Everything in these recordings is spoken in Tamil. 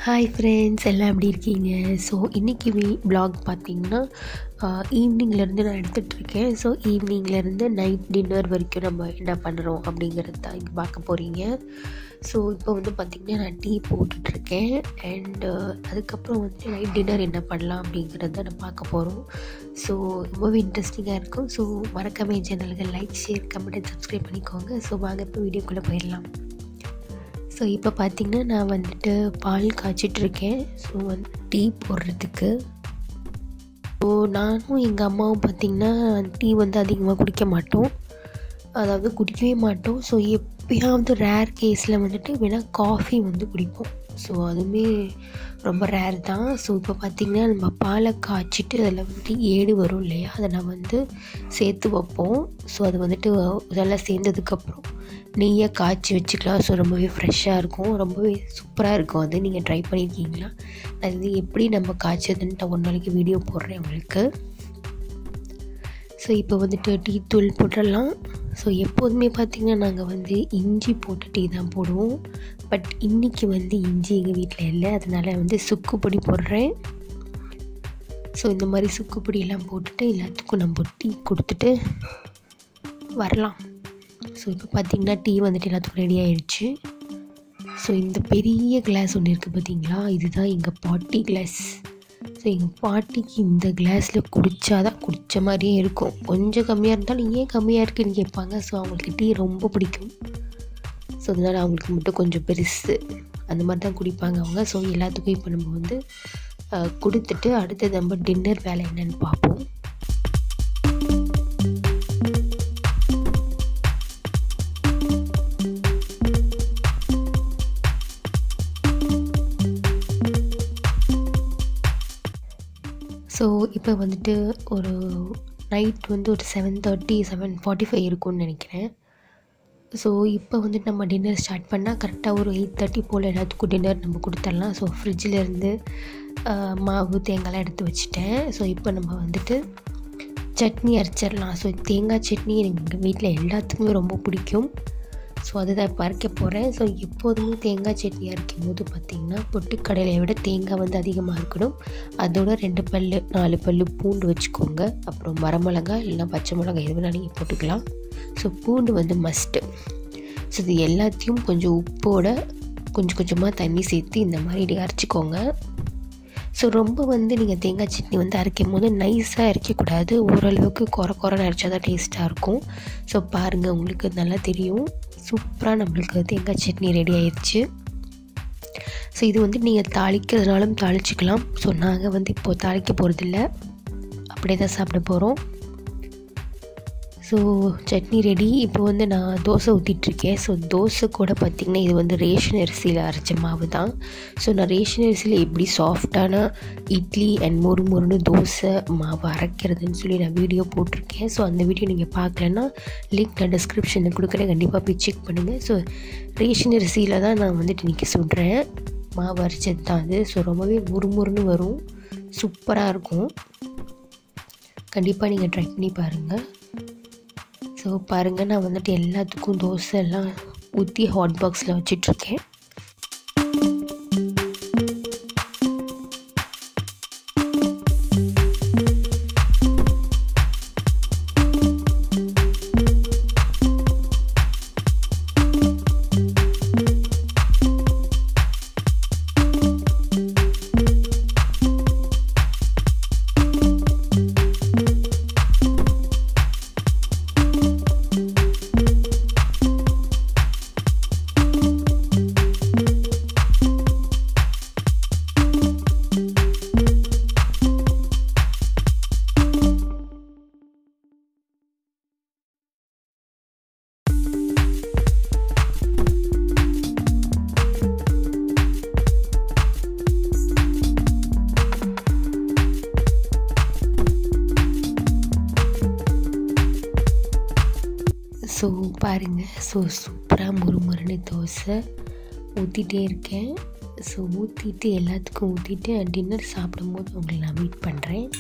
ஹாய் ஃப்ரெண்ட்ஸ் எல்லாம் எப்படி இருக்கீங்க ஸோ இன்றைக்கி வீ vlog பார்த்தீங்கன்னா ஈவினிங்லேருந்து நான் எடுத்துகிட்ருக்கேன் ஸோ ஈவினிங்லேருந்து நைட் டின்னர் வரைக்கும் நம்ம என்ன பண்ணுறோம் அப்படிங்கிறது தான் இங்கே பார்க்க போகிறீங்க ஸோ இப்போ வந்து பார்த்திங்கன்னா நான் டீ போட்டுட்ருக்கேன் அண்டு அதுக்கப்புறம் வந்து நைட் டின்னர் என்ன பண்ணலாம் அப்படிங்கிறத நான் பார்க்க போகிறோம் ஸோ ரொம்பவே இன்ட்ரெஸ்டிங்காக இருக்கும் ஸோ மறக்காம என் சேனலுக்கு லைக் ஷேர் கமெண்ட் சப்ஸ்கிரைப் பண்ணிக்கோங்க ஸோ வாங்க இப்போ வீடியோக்குள்ளே போயிடலாம் ஸோ இப்போ பார்த்திங்கன்னா நான் வந்துட்டு பால் காய்ச்சிட்ருக்கேன் ஸோ வந்து டீ போடுறதுக்கு ஸோ நானும் எங்கள் அம்மாவும் பார்த்திங்கன்னா டீ வந்து அதிகமாக குடிக்க மாட்டோம் அதாவது குடிக்கவே மாட்டோம் ஸோ எப்பயாவது ரேர் கேஸில் வந்துட்டு வேணால் காஃபி வந்து குடிப்போம் ஸோ அதுவுமே ரொம்ப ரேர் தான் ஸோ இப்போ பார்த்திங்கன்னா நம்ம பாலை காய்ச்சிட்டு அதில் வந்துட்டு ஏடு வரும் இல்லையா அதை நான் வந்து சேர்த்து வைப்போம் ஸோ அது வந்துட்டு இதெல்லாம் சேர்ந்ததுக்கப்புறம் நெய்யை காய்ச்சி வச்சுக்கலாம் ஸோ ரொம்பவே ஃப்ரெஷ்ஷாக இருக்கும் ரொம்பவே சூப்பராக இருக்கும் அது நீங்கள் ட்ரை பண்ணியிருக்கீங்களா அது இது எப்படி நம்ம காய்ச்சதுன்ட்டு ஒரு நாளைக்கு வீடியோ போடுறேன் உங்களுக்கு ஸோ இப்போ வந்துட்டு டீ தூள் போட்டுடலாம் ஸோ எப்போதுமே பார்த்திங்கன்னா நாங்கள் வந்து இஞ்சி போட்டு டீ தான் போடுவோம் பட் இன்றைக்கி வந்து இஞ்சி எங்கள் வீட்டில் இல்லை அதனால் வந்து சுக்கு பொடி போடுறேன் ஸோ இந்த மாதிரி சுக்கு பொடியெல்லாம் போட்டுட்டு எல்லாத்துக்கும் நம்ம டீ கொடுத்துட்டு வரலாம் ஸோ இப்போ பார்த்திங்கன்னா டீ வந்துட்டு எல்லாத்துக்கும் ரெடி ஆயிடுச்சு ஸோ இந்த பெரிய கிளாஸ் ஒன்று இருக்குது பார்த்தீங்களா இதுதான் எங்கள் பாட்டி கிளாஸ் ஸோ எங்கள் பாட்டிக்கு இந்த கிளாஸில் குடித்தா தான் குடித்த மாதிரியே இருக்கும் கொஞ்சம் கம்மியாக இருந்தாலும் ஏன் கம்மியாக இருக்குன்னு கேட்பாங்க ஸோ அவங்களுக்கு டீ ரொம்ப பிடிக்கும் ஸோ அதனால் அவங்களுக்கு மட்டும் கொஞ்சம் பெருசு அந்த மாதிரி தான் குடிப்பாங்க அவங்க ஸோ எல்லாத்துக்கும் இப்போ நம்ம வந்து கொடுத்துட்டு அடுத்தது நம்ம டின்னர் வேலை என்னன்னு பார்ப்போம் ஸோ இப்போ வந்துட்டு ஒரு நைட் வந்து ஒரு seven thirty seven forty five இருக்கும்னு நினைக்கிறேன் ஸோ இப்போ வந்துட்டு நம்ம டின்னர் ஸ்டார்ட் பண்ணால் கரெக்டாக ஒரு எயிட் தேர்ட்டி போல் எல்லாத்துக்கும் டின்னர் நம்ம கொடுத்துடலாம் ஸோ ஃப்ரிட்ஜிலேருந்து மாவு தேங்காய்லாம் எடுத்து வச்சுட்டேன் ஸோ இப்போ நம்ம வந்துட்டு சட்னி அரைச்சிடலாம் ஸோ தேங்காய் சட்னி எனக்கு எங்கள் வீட்டில் எல்லாத்துக்குமே ரொம்ப பிடிக்கும் ஸோ அதுதான் இப்போ அரைக்க போகிறேன் ஸோ எப்போதுமே தேங்காய் சட்னி அரைக்கும் போது பார்த்திங்கன்னா பொட்டுக்கடலையை விட தேங்காய் வந்து அதிகமாக இருக்கணும் அதோட ரெண்டு பல் நாலு பல் பூண்டு வச்சுக்கோங்க அப்புறம் வரமிளகாய் இல்லைனா பச்சை மிளகாய் எது வேணால் நீங்கள் போட்டுக்கலாம் ஸோ பூண்டு வந்து மஸ்ட்டு ஸோ இது எல்லாத்தையும் கொஞ்சம் உப்போட கொஞ்சம் கொஞ்சமாக தண்ணி சேர்த்து இந்த மாதிரி அரைச்சிக்கோங்க ஸோ ரொம்ப வந்து நீங்கள் தேங்காய் சட்னி வந்து அரைக்கும் போது நைஸாக அரைக்கக்கூடாது ஓரளவுக்கு குறை குறைன்னு அரைச்சா தான் டேஸ்ட்டாக இருக்கும் ஸோ பாருங்கள் உங்களுக்கு நல்லா தெரியும் சூப்பராக நம்மளுக்கு தேங்காய் சட்னி ரெடி ஆயிடுச்சு ஸோ இது வந்து நீங்கள் தாளிக்கிறதுனாலும் தாளிச்சிக்கலாம் ஸோ நாங்கள் வந்து இப்போது தாளிக்க போகிறதில்ல அப்படியே தான் சாப்பிட போகிறோம் ஸோ சட்னி ரெடி இப்போ வந்து நான் தோசை ஊற்றிட்டுருக்கேன் ஸோ தோசை கூட பார்த்திங்கன்னா இது வந்து ரேஷன் அரிசியில் அரைச்ச மாவு தான் ஸோ நான் ரேஷன் அரிசியில் எப்படி சாஃப்டான இட்லி அண்ட் மொறு மொறுன்னு தோசை மாவு அரைக்கிறதுன்னு சொல்லி நான் வீடியோ போட்டிருக்கேன் ஸோ அந்த வீடியோ நீங்கள் பார்க்கலன்னா லிங்க் நான் டிஸ்கிரிப்ஷனில் கொடுக்குறேன் கண்டிப்பாக போய் செக் பண்ணுங்கள் ஸோ ரேஷன் அரிசியில் தான் நான் வந்துட்டு இன்றைக்கி சொல்கிறேன் மாவு அரைச்சது தான் அது ஸோ ரொம்பவே முறுமுறுன்னு வரும் சூப்பராக இருக்கும் கண்டிப்பாக நீங்கள் ட்ரை பண்ணி பாருங்கள் ஸோ பாருங்கள் நான் வந்துட்டு எல்லாத்துக்கும் தோசை எல்லாம் ஊற்றி ஹாட் பாக்ஸில் வச்சிட்ருக்கேன் ஸோ பாருங்கள் ஸோ சூப்பராக முறுமுறுன்னு தோசை ஊற்றிட்டே இருக்கேன் ஸோ ஊற்றிட்டு எல்லாத்துக்கும் ஊற்றிட்டு டின்னர் சாப்பிடும்போது உங்களை நான் மீட் பண்ணுறேன்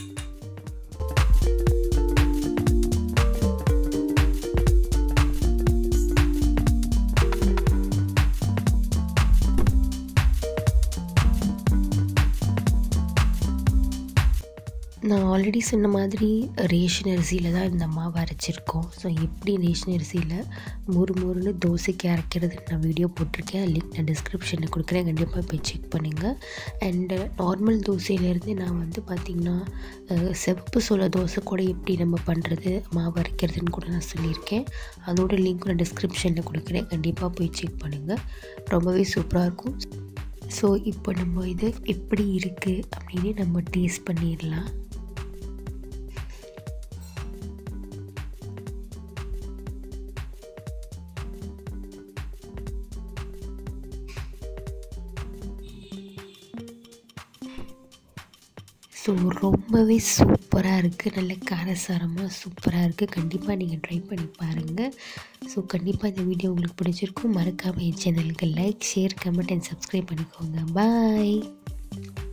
நான் ஆல்ரெடி சொன்ன மாதிரி ரேஷன் அரிசியில் தான் இந்த மாவு அரைச்சிருக்கோம் ஸோ எப்படி ரேஷன் அரிசியில் மொறு மொறுன்னு தோசைக்கு அரைக்கிறது நான் வீடியோ போட்டிருக்கேன் லிங்க் நான் டிஸ்கிரிப்ஷனில் கொடுக்குறேன் கண்டிப்பாக போய் செக் பண்ணுங்கள் அண்டு நார்மல் தோசையிலேருந்து நான் வந்து பார்த்திங்கன்னா அஹ், செவப்பு சோள தோசை கூட எப்படி நம்ம பண்ணுறது மாவு அரைக்கிறதுன்னு கூட நான் சொல்லியிருக்கேன் அதோட லிங்க் நான் டிஸ்கிரிப்ஷனில் கொடுக்குறேன் கண்டிப்பாக போய் செக் பண்ணுங்கள் ரொம்பவே சூப்பராக இருக்கும் ஸோ இப்போ நம்ம இது எப்படி இருக்குது அப்படின்னு நம்ம டேஸ்ட் பண்ணிடலாம் ஸோ ரொம்பவே சூப்பராக இருக்குது நல்ல காரசாரமாக சூப்பராக இருக்குது கண்டிப்பாக நீங்கள் ட்ரை பண்ணி பாருங்கள் ஸோ கண்டிப்பாக இந்த வீடியோ உங்களுக்கு பிடிச்சிருக்கும் மறக்காமல் என் சேனலுக்கு like share comment and subscribe பண்ணிக்கோங்க பாய்